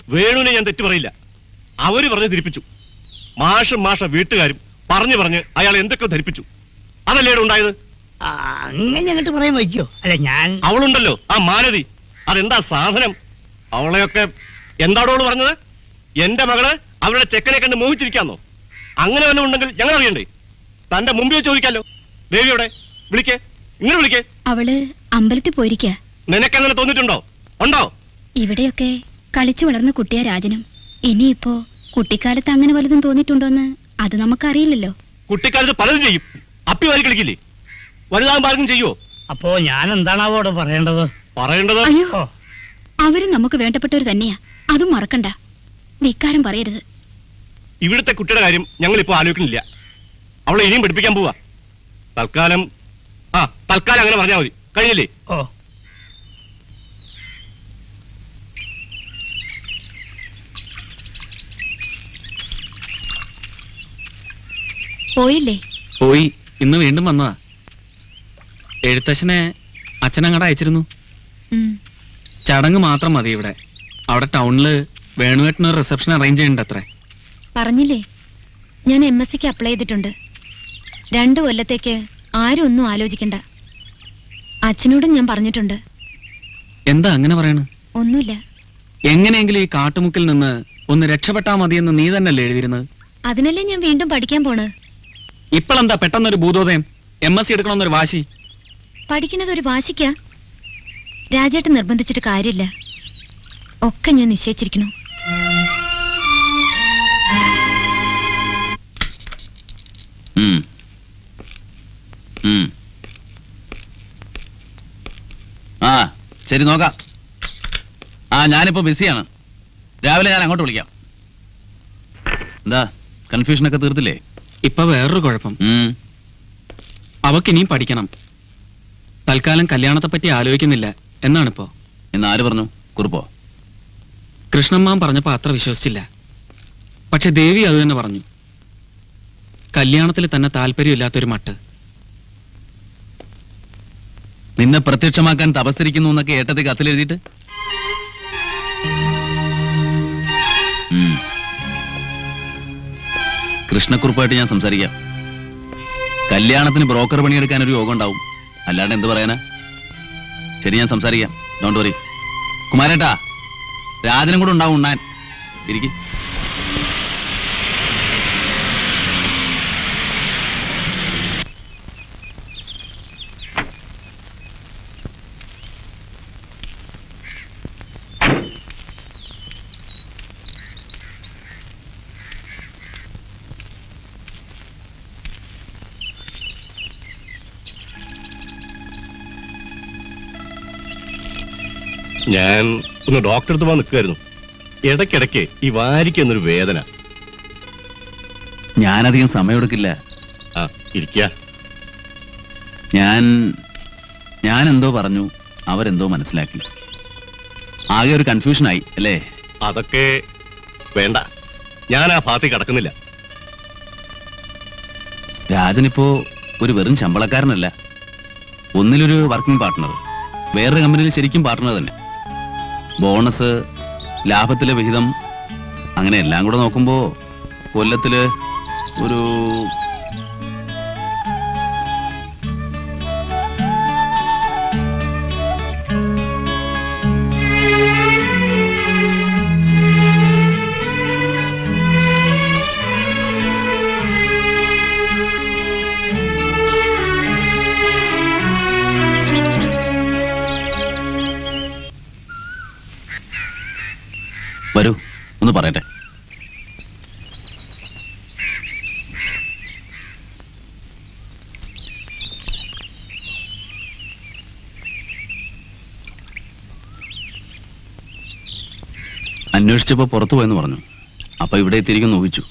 വേണുവിനെ ഞാൻ തെറ്റു പറയില്ല അവര് പറഞ്ഞ് ധരിപ്പിച്ചു മാഷും മാഷ വീട്ടുകാരും പറഞ്ഞു പറഞ്ഞ് അയാൾ എന്തൊക്കെ ധരിപ്പിച്ചു അതല്ലേ ഇവിടെ ഉണ്ടായത് ആ, അങ്ങനെ അങ്ങോട്ട് പറയാൻ വയ്ക്കോ അല്ല ഞാൻ അവളുണ്ടല്ലോ ആ മാലതി അതെന്താ സാധനം അവളെയൊക്കെ എന്താടോ അവള് പറഞ്ഞത് എന്റെ മകള് അവരുടെ ചെക്കനെ കണ്ട് മോഹിച്ചിരിക്കാന്നോ അങ്ങനെ വല്ലതും ഉണ്ടെങ്കിൽ ഞങ്ങൾ അറിയണ്ടേ തന്റെ മുമ്പിൽ ചോദിക്കാലോ ദേവിയോടെ വിളിക്കേ ഇങ്ങനെ വിളിക്കേ അവള് അമ്പലത്തിൽ പോയിരിക്ക നിനക്കങ്ങനെ തോന്നിയിട്ടുണ്ടോ ഉണ്ടോ ഇവിടെയൊക്കെ കളിച്ചു വളർന്ന കുട്ടിയാ രാജനും ഇനിയിപ്പോ കുട്ടിക്കാലത്ത് അങ്ങനെ വല്ലതും തോന്നിയിട്ടുണ്ടോന്ന് അത് നമുക്കറിയില്ലല്ലോ കുട്ടിക്കാലത്ത് പലതും ചെയ്യും അപ്പി വാരി കളിക്കില്ലേ വലുതാകുമ്പോൾ ആർക്കും ചെയ്യുവോ അപ്പോ ഞാൻ എന്താണാവോ അവിടെ പറയേണ്ടത് പറയേണ്ടത് അയ്യോ ഓ അവരും നമുക്ക് വേണ്ടപ്പെട്ടവർ തന്നെയാ അതും മറക്കണ്ട ധിക്കാരം പറയരുത് ഇവിടുത്തെ കുട്ടിയുടെ കാര്യം ഞങ്ങൾ ഇപ്പോ ആലോചിക്കുന്നില്ല അവളെ ഇനിയും പഠിപ്പിക്കാൻ പോവാ തൽക്കാലം ആ തൽക്കാലം അങ്ങനെ പറഞ്ഞാൽ മതി കഴിഞ്ഞില്ലേ ഓ പോയില്ലേ പോയി ഇന്ന് വീണ്ടും വന്നതാ എഴുത്തച്ഛനെ അച്ഛനങ്ങടെ അയച്ചിരുന്നു ഉം. ചടങ്ങ് മാത്രം മതി ഇവിടെ അവിടെ ടൗണില് വേണുവേട്ടന് ഒരു റിസപ്ഷൻ അറേഞ്ച് ചെയ്യുന്നുണ്ട് അത്രേ പറഞ്ഞില്ലേ ഞാൻ എം എസ് സിക്ക് അപ്ലൈ ചെയ്തിട്ടുണ്ട് രണ്ടു കൊല്ലത്തേക്ക് ആരും ഒന്നും ആലോചിക്കണ്ട അച്ഛനോടും ഞാൻ പറഞ്ഞിട്ടുണ്ട് എന്താ അങ്ങനെ പറയണ് ഒന്നുമില്ല എങ്ങനെയെങ്കിലും ഈ കാട്ടുമുക്കിൽ നിന്ന് ഒന്ന് രക്ഷപ്പെട്ടാ മതിയെന്ന് നീ തന്നെയല്ലേ എഴുതിയിരുന്നത് അതിനല്ലേ ഞാൻ വീണ്ടും പഠിക്കാൻ പോണ് ഇപ്പോഴെന്താ പെട്ടെന്നൊരു ഭൂതോദയം എം എസ് സി എടുക്കണമെന്നൊരു വാശി പഠിക്കുന്നത് ഒരു വാശിക്കാ രാജേട്ടൻ നിർബന്ധിച്ചിട്ട് കാര്യമില്ല ഒക്കെ ഞാൻ നിശ്ചയിച്ചിരിക്കണു ഉം. ഉം. ആ ശരി നോക്കാം ആ ഞാനിപ്പോ ബിസിയാണ് രാവിലെ ഞാൻ അങ്ങോട്ട് വിളിക്കാം എന്താ കൺഫ്യൂഷനൊക്കെ തീർത്തില്ലേ ഇപ്പൊ വേറൊരു കുഴപ്പം ഉം. അവക്കിനിയും പഠിക്കണം തൽക്കാലം കല്യാണത്തെ പറ്റി ആലോചിക്കുന്നില്ല എന്നാണിപ്പോ എന്ന് ആര് പറഞ്ഞു കുറിപ്പോ കൃഷ്ണമ്മാൻ പറഞ്ഞപ്പോ അത്ര വിശ്വസിച്ചില്ല പക്ഷെ ദേവി അത് തന്നെ പറഞ്ഞു കല്യാണത്തിൽ തന്നെ താല്പര്യമില്ലാത്തൊരു മട്ട് നിന്നെ പ്രത്യക്ഷമാക്കാൻ തപസ്സരിക്കുന്നു എന്നൊക്കെ ഏട്ടത്തിൽ കത്തിലെഴുതിയിട്ട് ഉം. കൃഷ്ണക്കുറുപ്പായിട്ട് ഞാൻ സംസാരിക്കാം കല്യാണത്തിന് ബ്രോക്കർ പണിയെടുക്കാൻ ഒരു യോഗം ഉണ്ടാവും അല്ലാണ്ട് എന്ത് പറയാനാ ശരി ഞാൻ സംസാരിക്കാം ഡോണ്ട് വറി കുമാരേട്ടാ രാജനും കൂടെ ഉണ്ടാവും ഉണ്ണാൻ ഇരിക്കും ഞാൻ ഒന്ന് ഡോക്ടറെ അടുത്ത് പോകാൻ നിൽക്കുമായിരുന്നു ഇടയ്ക്കിടയ്ക്ക് ഈ വാരിക്ക് എന്നൊരു വേദന ഞാനധികം സമയമെടുക്കില്ല ആ ഇരിക്കുക ഞാൻ ഞാൻ എന്തോ പറഞ്ഞു അവരെന്തോ മനസ്സിലാക്കി ആകെ ഒരു കൺഫ്യൂഷനായി അല്ലേ അതൊക്കെ വേണ്ട ഞാൻ ആ ഭാഗത്തേക്ക് കടക്കുന്നില്ല രാജനിപ്പോ ഒരു വെറും ശമ്പളക്കാരനല്ല ഒന്നിലൊരു വർക്കിംഗ് പാർട്ട്ണർ വേറൊരു കമ്പനിയിൽ ശരിക്കും പാർട്ട്ണർ തന്നെ ബോണസ് ലാഭത്തിലെ വിഹിതം അങ്ങനെ എല്ലാം കൂടെ നോക്കുമ്പോ കൊല്ലത്തില് ഒരു വരൂ ഒന്ന് പറയട്ടെ അന്വേഷിച്ചപ്പോ പുറത്തു പോയെന്ന് പറഞ്ഞു അപ്പൊ ഇവിടെ എത്തിയിരിക്കുന്നു ഊഹിച്ചു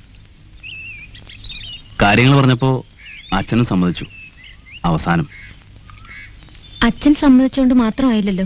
കാര്യങ്ങൾ പറഞ്ഞപ്പോ അച്ഛനും സമ്മതിച്ചു അവസാനം അച്ഛൻ സമ്മതിച്ചുകൊണ്ട് മാത്രമായില്ലല്ലോ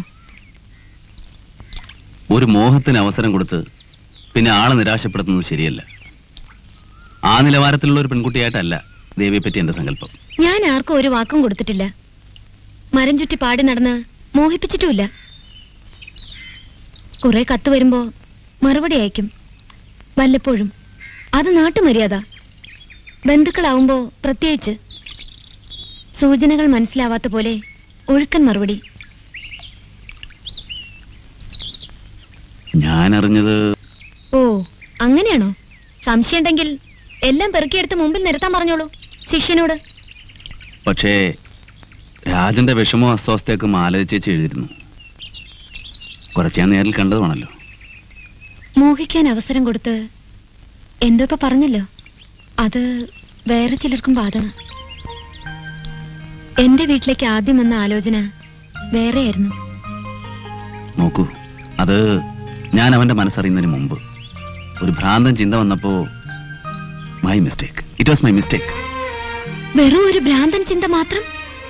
ഒരു മോഹത്തിന് അവസരം കൊടുത്ത് പിന്നെ ആളെ നിരാശപ്പെടുത്തുന്നത് ശരിയല്ല ആ നിലവാരത്തിലുള്ള ഒരു പെൺകുട്ടിയായിട്ടല്ല ദേവിയെ പറ്റി എന്റെ സങ്കല്പം ഞാൻ ആർക്കും ഒരു വാക്കും കൊടുത്തിട്ടില്ല മരം ചുറ്റി പാടി നടന്ന് മോഹിപ്പിച്ചിട്ടുമില്ല കുറെ കത്ത് വരുമ്പോ മറുപടി അയക്കും വല്ലപ്പോഴും അത് നാട്ടുമര്യാദ ബന്ധുക്കളാവുമ്പോ പ്രത്യേകിച്ച് സൂചനകൾ മനസ്സിലാവാത്ത പോലെ ഒഴുക്കൻ മറുപടി ഞാൻ അറിഞ്ഞത് ഓ അങ്ങനെയാണോ സംശയമുണ്ടെങ്കിൽ എല്ലാം പെറുക്കിയെടുത്ത് മുമ്പിൽ നിരത്താൻ പറഞ്ഞോളൂ ശിഷ്യനോട് പക്ഷേ രാജന്റെ വിഷമോ അസ്വസ്ഥയൊക്കെ മാലതി ചേച്ചി എഴുതിയിരുന്നു കുറച്ച് ഞാൻ നേരിൽ കണ്ടതുമാണല്ലോ മോഹിക്കാൻ അവസരം കൊടുത്ത് എന്തോ ഇപ്പൊ പറഞ്ഞല്ലോ അത് വേറെ ചിലർക്കും ബാധക എന്റെ വീട്ടിലേക്ക് ആദ്യം വന്ന ആലോചന വേറെയായിരുന്നു നോക്കൂ അത് ഞാൻ അവന്റെ മനസ്സറിയുന്നതിന് മുമ്പ് ഒരു ഭ്രാന്തൻ ചിന്ത വന്നപ്പോ my mistake it was my mistake വെറും ഒരു ഭ്രാന്തൻ ചിന്ത മാത്രം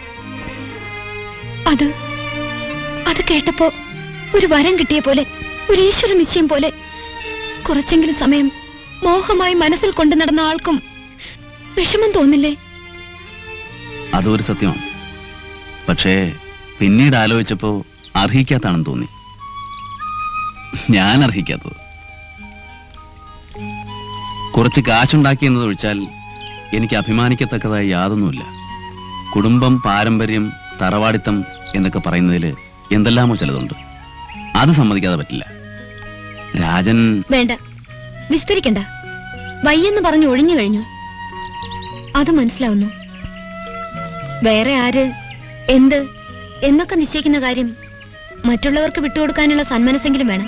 അത് അത് കേട്ടപ്പോ ഒരു വരം കിട്ടിയ പോലെ ഒരു ഈശ്വര നിശ്ചയം പോലെ കുറച്ചെങ്കിലും സമയം മോഹമായി മനസ്സിൽ കൊണ്ടു നടന്ന ആൾക്കും വിഷമം തോന്നില്ലേ അതൊരു സത്യമാണ് പക്ഷേ പിന്നീട് ആലോചിച്ചപ്പോ അർഹിക്കാത്താണെന്ന് തോന്നി ഞാൻ അർഹിക്കാത്തത് കുറച്ച് കാശുണ്ടാക്കി എന്നതൊഴിച്ചാൽ എനിക്ക് അഭിമാനിക്കത്തക്കതായി യാതൊന്നുമില്ല കുടുംബം പാരമ്പര്യം തറവാടിത്തം എന്നൊക്കെ പറയുന്നതിൽ എന്തെല്ലാമോ ചിലതുണ്ട് അത് സമ്മതിക്കാതെ പറ്റില്ല രാജൻ വേണ്ട വിസ്തരിക്കണ്ട വയ്യെന്ന് പറഞ്ഞു ഒഴിഞ്ഞു കഴിഞ്ഞു അത് മനസ്സിലാവുന്നു വേറെ ആര് എന്ത് എന്നൊക്കെ നിശ്ചയിക്കുന്ന കാര്യം മറ്റുള്ളവർക്ക് വിട്ടുകൊടുക്കാനുള്ള സന്മനസ്സെങ്കിലും വേണം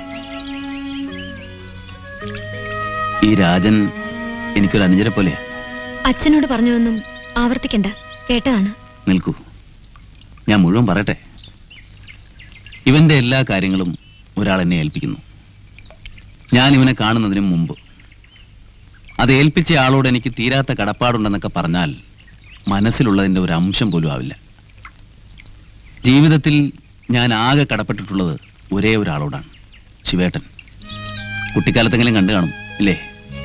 ഈ രാജൻ എനിക്കൊരു അനുജരെ പോലെയാ അച്ഛനോട് പറഞ്ഞതൊന്നും ആവർത്തിക്കണ്ട കേട്ടതാണ് നിൽക്കൂ ഞാൻ മുഴുവൻ പറയട്ടെ ഇവന്റെ എല്ലാ കാര്യങ്ങളും ഒരാൾ എന്നെ ഏൽപ്പിക്കുന്നു ഞാൻ ഇവനെ കാണുന്നതിന് മുമ്പ് അത് ഏൽപ്പിച്ച ആളോട് എനിക്ക് തീരാത്ത കടപ്പാടുണ്ടെന്നൊക്കെ പറഞ്ഞാൽ മനസ്സിലുള്ളതിൻ്റെ ഒരു അംശം പോലും ആവില്ല ജീവിതത്തിൽ ഞാൻ ആകെ കടപ്പെട്ടിട്ടുള്ളത് ഒരേ ഒരാളോടാണ് ശിവേട്ടൻ കുട്ടിക്കാലത്തെങ്കിലും കണ്ടു കാണും ഇല്ലേ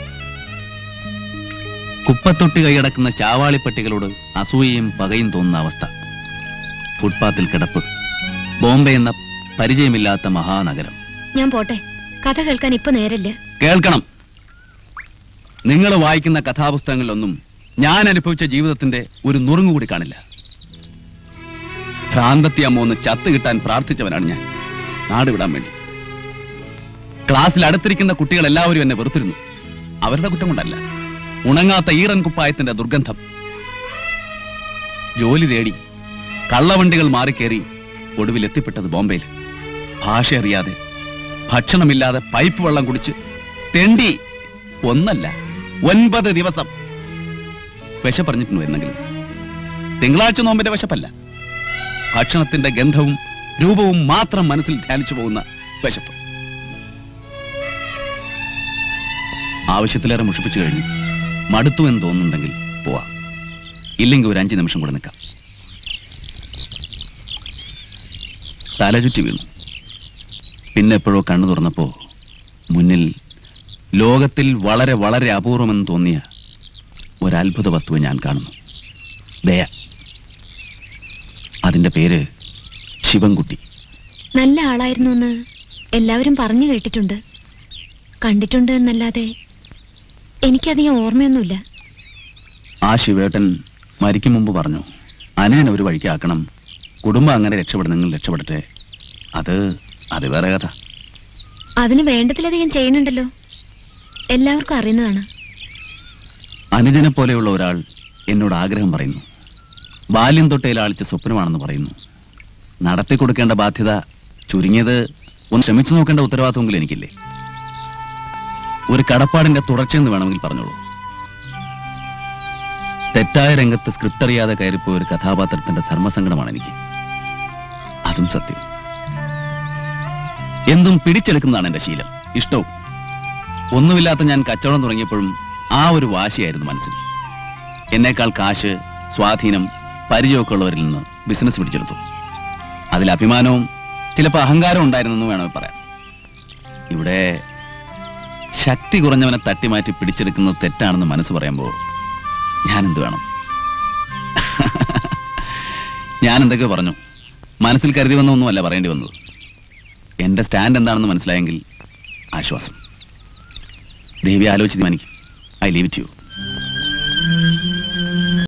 കുപ്പത്തൊട്ടി കൈയടക്കുന്ന ചാവാളിപ്പട്ടികളോട് അസൂയയും പകയും തോന്നുന്ന അവസ്ഥ ഫുട്പാത്തിൽ കിടപ്പ് ബോംബെ എന്ന പരിചയമില്ലാത്ത മഹാനഗരം ഞാൻ പോട്ടെ കഥ കേൾക്കാൻ ഇപ്പൊ നേരല്ല കേൾക്കണം നിങ്ങൾ വായിക്കുന്ന കഥാപുസ്തകങ്ങളിലൊന്നും ഞാൻ അനുഭവിച്ച ജീവിതത്തിന്റെ ഒരു നുറുങ്ങു കൂടി കാണില്ല ഭ്രാന്തത്തി അമ്മ ഒന്ന് ചത്ത് കിട്ടാൻ പ്രാർത്ഥിച്ചവനാണ് ഞാൻ നാട് വിടാൻ വേണ്ടി ക്ലാസ്സിൽ അടുത്തിരിക്കുന്ന കുട്ടികൾ എല്ലാവരും എന്നെ വെറുത്തിരുന്നു അവരുടെ കുറ്റം കൊണ്ടല്ല ഉണങ്ങാത്ത ഈറൻ കുപ്പായത്തിന്റെ ദുർഗന്ധം ജോലി തേടി കള്ളവണ്ടികൾ മാറിക്കേറി ഒടുവിൽ എത്തിപ്പെട്ടത് ബോംബെയിൽ ഭാഷ അറിയാതെ ഭക്ഷണമില്ലാതെ പൈപ്പ് വെള്ളം കുടിച്ച് തെണ്ടി ഒന്നല്ല ഒൻപത് ദിവസം വിശപ്പറിഞ്ഞിട്ടുണ്ടോ എന്നെങ്കിലും തിങ്കളാഴ്ച നോമ്പിന്റെ വിശപ്പല്ല ഭക്ഷണത്തിന്റെ ഗന്ധവും രൂപവും മാത്രം മനസ്സിൽ ധ്യാനിച്ചു പോകുന്ന വിശപ്പ് ആവശ്യത്തിലേറെ മുഷിപ്പിച്ചു കഴിഞ്ഞു മടുത്തു എന്ന് തോന്നുന്നുണ്ടെങ്കിൽ പോവാം ഇല്ലെങ്കിൽ ഒരു അഞ്ച് നിമിഷം കൂടെ നിൽക്കാം തലചുറ്റി വീണു പിന്നെ എപ്പോഴോ കണ്ണു തുറന്നപ്പോ മുന്നിൽ ലോകത്തിൽ വളരെ വളരെ അപൂർവമെന്ന് തോന്നിയ ഒരത്ഭുത വസ്തുവെ ഞാൻ കാണുന്നു ദയ അതിന്റെ പേര് ശിവൻകുട്ടി നല്ല ആളായിരുന്നു എന്ന് എല്ലാവരും പറഞ്ഞു കേട്ടിട്ടുണ്ട് കണ്ടിട്ടുണ്ട് എന്നല്ലാതെ എനിക്കധികം ഓർമ്മയൊന്നുമില്ല ആ ശിവേട്ടൻ മരിക്കും മുമ്പ് പറഞ്ഞു അനേനെ ഒരു വഴിക്കാക്കണം കുടുംബം അങ്ങനെ രക്ഷപ്പെടുന്നെങ്കിൽ രക്ഷപ്പെടട്ടെ അത് അത് വേറെ കഥ അതിന് വേണ്ടതിലധികം ചെയ്യുന്നുണ്ടല്ലോ എല്ലാവർക്കും അറിയുന്നതാണ് അനുജനെ പോലെയുള്ള ഒരാൾ എന്നോട് ആഗ്രഹം പറയുന്നു ബാല്യം തൊട്ടേ ലാളിച്ച സ്വപ്നമാണെന്ന് പറയുന്നു നടത്തി കൊടുക്കേണ്ട ബാധ്യത ചുരുങ്ങിയത് ഒന്ന് ശ്രമിച്ചു നോക്കേണ്ട ഉത്തരവാദിത്വമെങ്കിലും എനിക്കില്ലേ ഒരു കടപ്പാടിന്റെ തുടർച്ചയെന്ന് വേണമെങ്കിൽ പറഞ്ഞോളൂ തെറ്റായ രംഗത്ത് സ്ക്രിപ്റ്റ് അറിയാതെ കയറിപ്പോയ ഒരു കഥാപാത്രത്തിന്റെ ധർമ്മസങ്കടമാണ് എനിക്ക് അതും സത്യം എന്തും പിടിച്ചെടുക്കുന്നതാണ് എന്റെ ശീലം ഇഷ്ടവും ഒന്നുമില്ലാത്ത ഞാൻ കച്ചവടം തുടങ്ങിയപ്പോഴും ആ ഒരു വാശിയായിരുന്നു മനസ്സിൽ എന്നേക്കാൾ കാശ് സ്വാധീനം പരിചയമൊക്കെ ഉള്ളവരിൽ നിന്ന് ബിസിനസ് പിടിച്ചെടുത്തു അതിൽ അഭിമാനവും ചിലപ്പോൾ അഹങ്കാരം ഉണ്ടായിരുന്നെന്ന് വേണമെങ്കിൽ പറയാം ഇവിടെ ശക്തി കുറഞ്ഞവനെ തട്ടിമാറ്റി പിടിച്ചെടുക്കുന്നത് തെറ്റാണെന്ന് മനസ്സ് പറയുമ്പോൾ ഞാൻ എന്ത് വേണം ഞാൻ എന്തൊക്കെ പറഞ്ഞു മനസ്സിൽ കരുതി വന്നൊന്നുമല്ല പറയേണ്ടി വന്നത് എന്റെ സ്റ്റാൻഡ് എന്താണെന്ന് മനസ്സിലായെങ്കിൽ ആശ്വാസം ദേവി ആലോചിച്ച് തീരുമാനിക്കും ഐ ലീവ് ഇറ്റ് യു